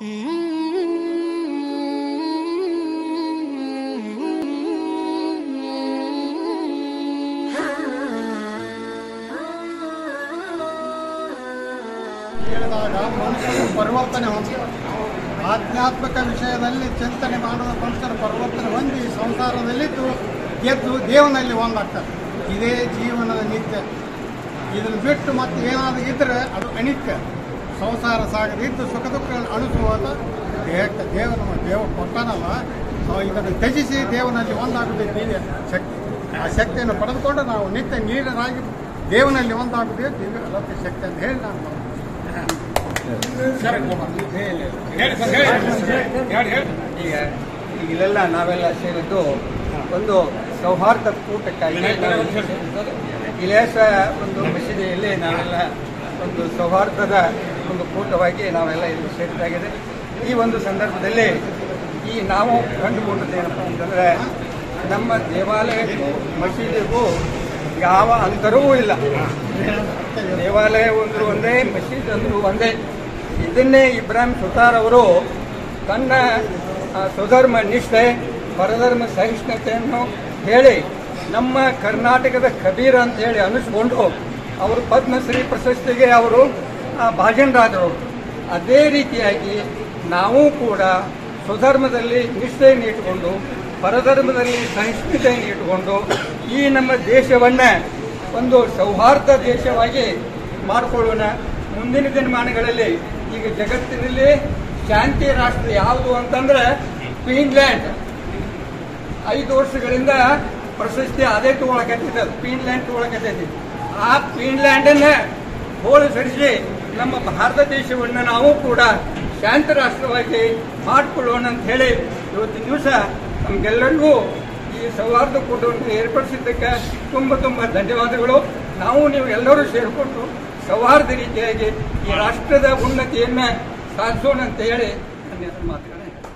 ಹೇಳಿದಾಗ ಮನುಷ್ಯನು ಪರಿವರ್ತನೆ ಹೊಂದಿ ಆಧ್ಯಾತ್ಮಿಕ ವಿಷಯದಲ್ಲಿ ಚಿಂತನೆ ಮಾಡುವ ಮನುಷ್ಯನ ಪರಿವರ್ತನೆ ಹೊಂದಿ ಸಂಸಾರದಲ್ಲಿದ್ದು ಗೆದ್ದು ದೇವನಲ್ಲಿ ಒಂದಾಗ್ತಾರೆ ಇದೇ ಜೀವನದ ನಿತ್ಯ ಇದನ್ನು ಬಿಟ್ಟು ಮತ್ತೆ ಏನಾದರೂ ಇದ್ದರೆ ಅದು ಅನಿತ್ಯ ಸಂಸಾರ ಸಾಗದಿದ್ದು ಸುಖ ದುಃಖಗಳನ್ನು ಅಣಿಸುವಾಗ ದೇಹಕ್ಕೆ ದೇವರ ದೇವ ಕೊಟ್ಟಾನಲ್ಲ ಸೊ ಇದನ್ನು ತ್ಯಜಿಸಿ ದೇವನಲ್ಲಿ ಒಂದಾಗುವುದು ದಿವ್ಯ ಶಕ್ತಿ ಆ ಶಕ್ತಿಯನ್ನು ಪಡೆದುಕೊಂಡು ನಾವು ನಿತ್ಯ ನೀರನಾಗಿ ದೇವನಲ್ಲಿ ಒಂದಾಗುವುದೇ ದಿವ್ಯ ಅಲೌಕಿಕ ಶಕ್ತಿ ಅಂತ ಹೇಳಿ ನಾನು ಈಗ ಈಗ ಇಲ್ಲೆಲ್ಲ ನಾವೆಲ್ಲ ಸೇರಿದ್ದು ಒಂದು ಸೌಹಾರ್ದ ಕೂಟಕ್ಕಾಗಿ ನಾವೆಲ್ಲ ಸೇರಿದ್ದು. ಇಲೇಸ ಒಂದು ಮಸೀದಿಯಲ್ಲಿ ನಾವೆಲ್ಲ ಒಂದು ಸೌಹಾರ್ದದ ಒಂದು ಕೂಟವಾಗಿ ನಾವೆಲ್ಲ ಇಲ್ಲಿ ಸೇರಿದಾಗಿದೆ ಈ ಒಂದು ಸಂದರ್ಭದಲ್ಲಿ ಈ ನಾವು ಕಂಡುಕೊಂಡದ್ದು ಏನಪ್ಪ ಅಂತಂದರೆ ನಮ್ಮ ದೇವಾಲಯಕ್ಕೂ ಮಸೀದಿಗೂ ಯಾವ ಅಂತರವೂ ಇಲ್ಲ ದೇವಾಲಯ ಒಂದು ಒಂದೇ ಮಸೀದ್ ಅಂದ್ರು ಒಂದೇ ಇದನ್ನೇ ಇಬ್ರಾಹಿಂ ಸುತಾರ್ ಅವರು ತನ್ನ ಆ, ಸ್ವಧರ್ಮ ನಿಷ್ಠೆ ಪರಧರ್ಮ ಸಹಿಷ್ಣುತೆಯನ್ನು ಹೇಳಿ ನಮ್ಮ ಕರ್ನಾಟಕದ ಕಬೀರ್ ಅಂತ ಹೇಳಿ ಅನಿಸ್ಕೊಂಡು ಅವರು ಪದ್ಮಶ್ರೀ ಪ್ರಶಸ್ತಿಗೆ ಅವರು ಆ, ಭಾಜನರಾದರು ಅದೇ ರೀತಿಯಾಗಿ ನಾವು ಕೂಡ ಸ್ವಧರ್ಮದಲ್ಲಿ ನಿಷ್ಠೆಯನ್ನು ಇಟ್ಟುಕೊಂಡು ಪರಧರ್ಮದಲ್ಲಿ ಸಹಿಷ್ಣುತೆಯನ್ನು ಇಟ್ಟುಕೊಂಡು ಈ ನಮ್ಮ ದೇಶವನ್ನ ಒಂದು ಸೌಹಾರ್ದ ದೇಶವಾಗಿ ಮಾಡಿಕೊಳ್ಳೋಣ ಮುಂದಿನ ದಿನಮಾನಗಳಲ್ಲಿ ಈಗ ಜಗತ್ತಿನಲ್ಲಿ ಶಾಂತಿ ರಾಷ್ಟ್ರ ಯಾವುದು ಅಂತಂದ್ರೆ ಫಿನ್ಲ್ಯಾಂಡ್ ಐದು ವರ್ಷಗಳಿಂದ ಪ್ರಶಸ್ತಿ ಅದೇ ತಗೊಳಕತ್ತಿದ್ದ ಫಿನ್ಲ್ಯಾಂಡ್ ತಗೊಳಕತ್ತೈತಿ ಆ ಫಿನ್ಲ್ಯಾಂಡನ್ನ ಹೋಲಿಸರಿಸಿ ನಮ್ಮ ಭಾರತ ದೇಶವನ್ನು ನಾವು ಕೂಡ ಶಾಂತ ರಾಷ್ಟ್ರವಾಗಿ ಮಾಡಿಕೊಳ್ಳೋಣ ಅಂತ ಹೇಳಿ ಇವತ್ತಿನ ದಿವಸ ನಮಗೆಲ್ಲರಿಗೂ ಈ ಸೌಹಾರ್ದ ಕೂಟವನ್ನು ಏರ್ಪಡಿಸಿದ್ದಕ್ಕೆ ತುಂಬ ತುಂಬ ಧನ್ಯವಾದಗಳು ನಾವು ನೀವು ಎಲ್ಲರೂ ಸೇರಿಕೊಂಡು ಸೌಹಾರ್ದ ರೀತಿಯಾಗಿ ಈ ರಾಷ್ಟ್ರದ ಉನ್ನತಿಯನ್ನು ಸಾಧಿಸೋಣ ಅಂತ ಹೇಳಿ ನನ್ನ ಮಾತುಗಳನ್ನ